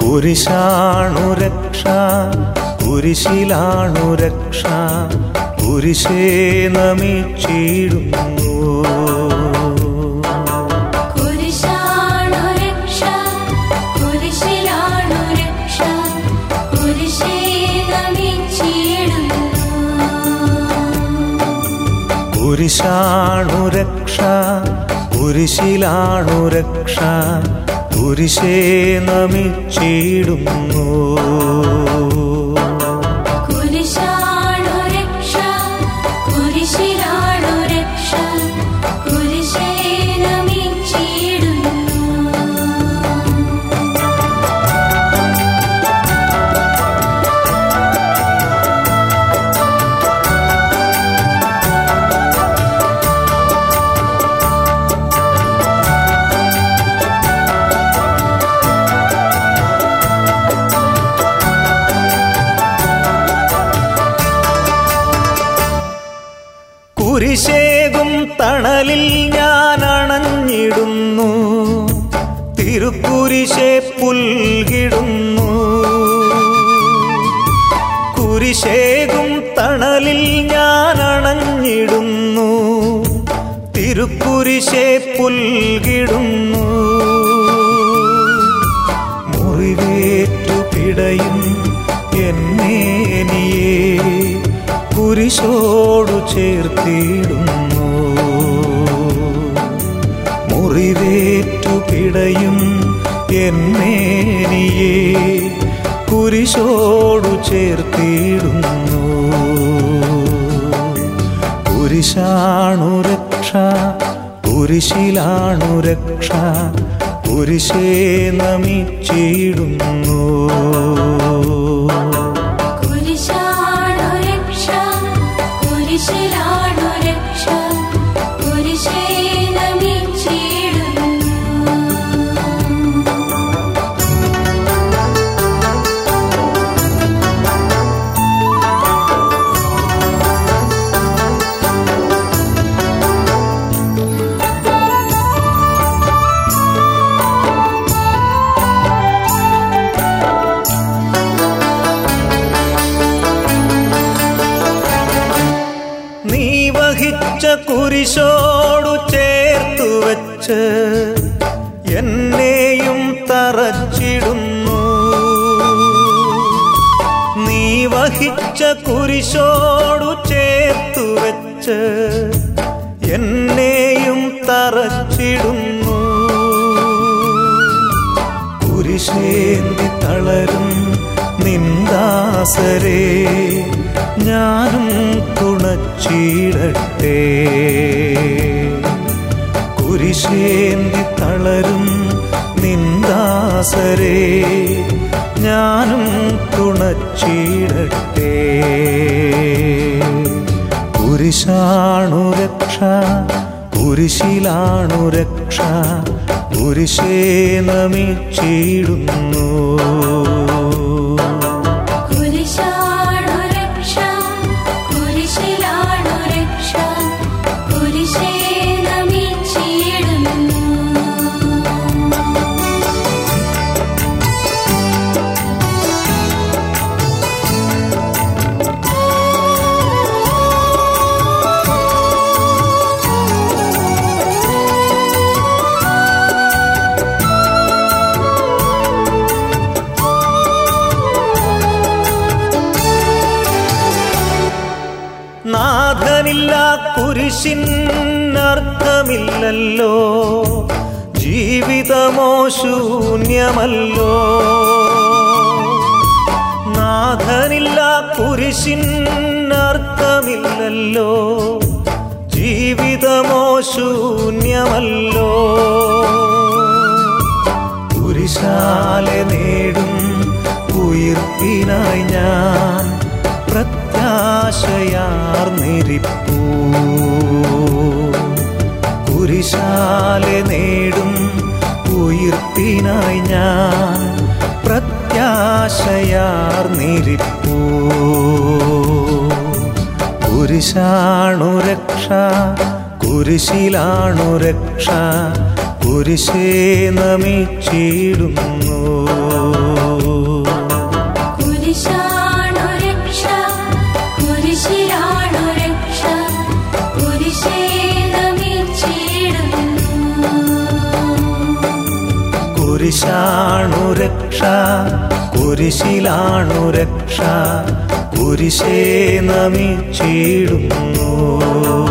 കുരിശാണു രക്ഷ കുരിശിലാണു രക്ഷ കുരിശേ നമിച്ചിടുന്നു കുരിശാണു രക്ഷ കുരിശിലാണു രക്ഷ കുരിശേ നമിച്ചിടുന്നു കുരിശാണു രക്ഷ കുരിശിലാണു രക്ഷ കുരിശേ നമിച്ചിടുന്നു കുരിശാണു രക്ഷ കുരിശിലാണു രക്ഷ കുരിശേ നമിച്ചിടുന്നു കുരിശേകും തണലിൽ ഞാൻ അണഞ്ഞിടുന്നു തിരുക്കുരിശെ പുൽകിടുന്നു കുരിശേകും തണലിൽ ഞാൻ അണഞ്ഞിടുന്നു തിരുക്കുരിശെ പുൽകിടുന്നു മുറിവേറ്റു പിടയും എന്നേനിയെ കുരിശോടു ചേർത്തിടുന്നു മുറിവേറ്റു പിടയും എന്നേനിയെ കുരിശോടു ചേർത്തിടുന്നു കുരിശാണു രക്ഷ കുരിശിലാണു രക്ഷ കുരിശേ നമിച്ചിടുന്നു കുരിശാണു രക്ഷ കുരിശിലാണു രക്ഷ കുരിശേ നമിച്ചിടുന്നു നീ വഹിച്ച കുരിശോടു ചേർത്തു വച്ച് എന്നെയും തറച്ചിടുന്നു നീ വഹിച്ച കുരിശോടു ചേർത്തു വച്ച് എന്നെയും തറച്ചിടുന്നു കുരിശേന്തി തളരും നിന്ദാസരെ ഞാനും തുണച്ചിടട്ടെ കുരിശേന്തി തളരും നിന്ദാസരെ ഞാനും തുണച്ചിടട്ടെ കുരിശാണു രക്ഷ കുരിശിലാണു രക്ഷ കുരിശേ നമിച്ചിടുന്നു കുരിശാണു രക്ഷ കുരിശിലാണു രക്ഷ കുരിശേ നമിച്ചിടുന്നു നാഥനില്ല കുരിശിനർത്ഥമില്ലല്ലോ ജീവിതമോ ശൂന്യമല്ലോ നാഥനില്ല കുരിശിനർത്ഥമില്ലല്ലോ ജീവിതമോ ശൂന്യമല്ലോ കുരിശാലെ നേടും ഉയിർപ്പിനായി ഞാൻ പ്രത്യാശയാർന്നിരിപ്പൂ കുരിശാലെ നേടും ഉയിർപ്പിനായി ഞാൻ പ്രത്യാശയാർന്നിരിപ്പൂ കുരിശാണു രക്ഷ കുരിശിലാണു രക്ഷ കുരിശേ നമിച്ചിടുന്നു കുരിശാണു രക്ഷ കുരിശിലാണു രക്ഷ കുരിശേ നമിച്ചിടുന്നു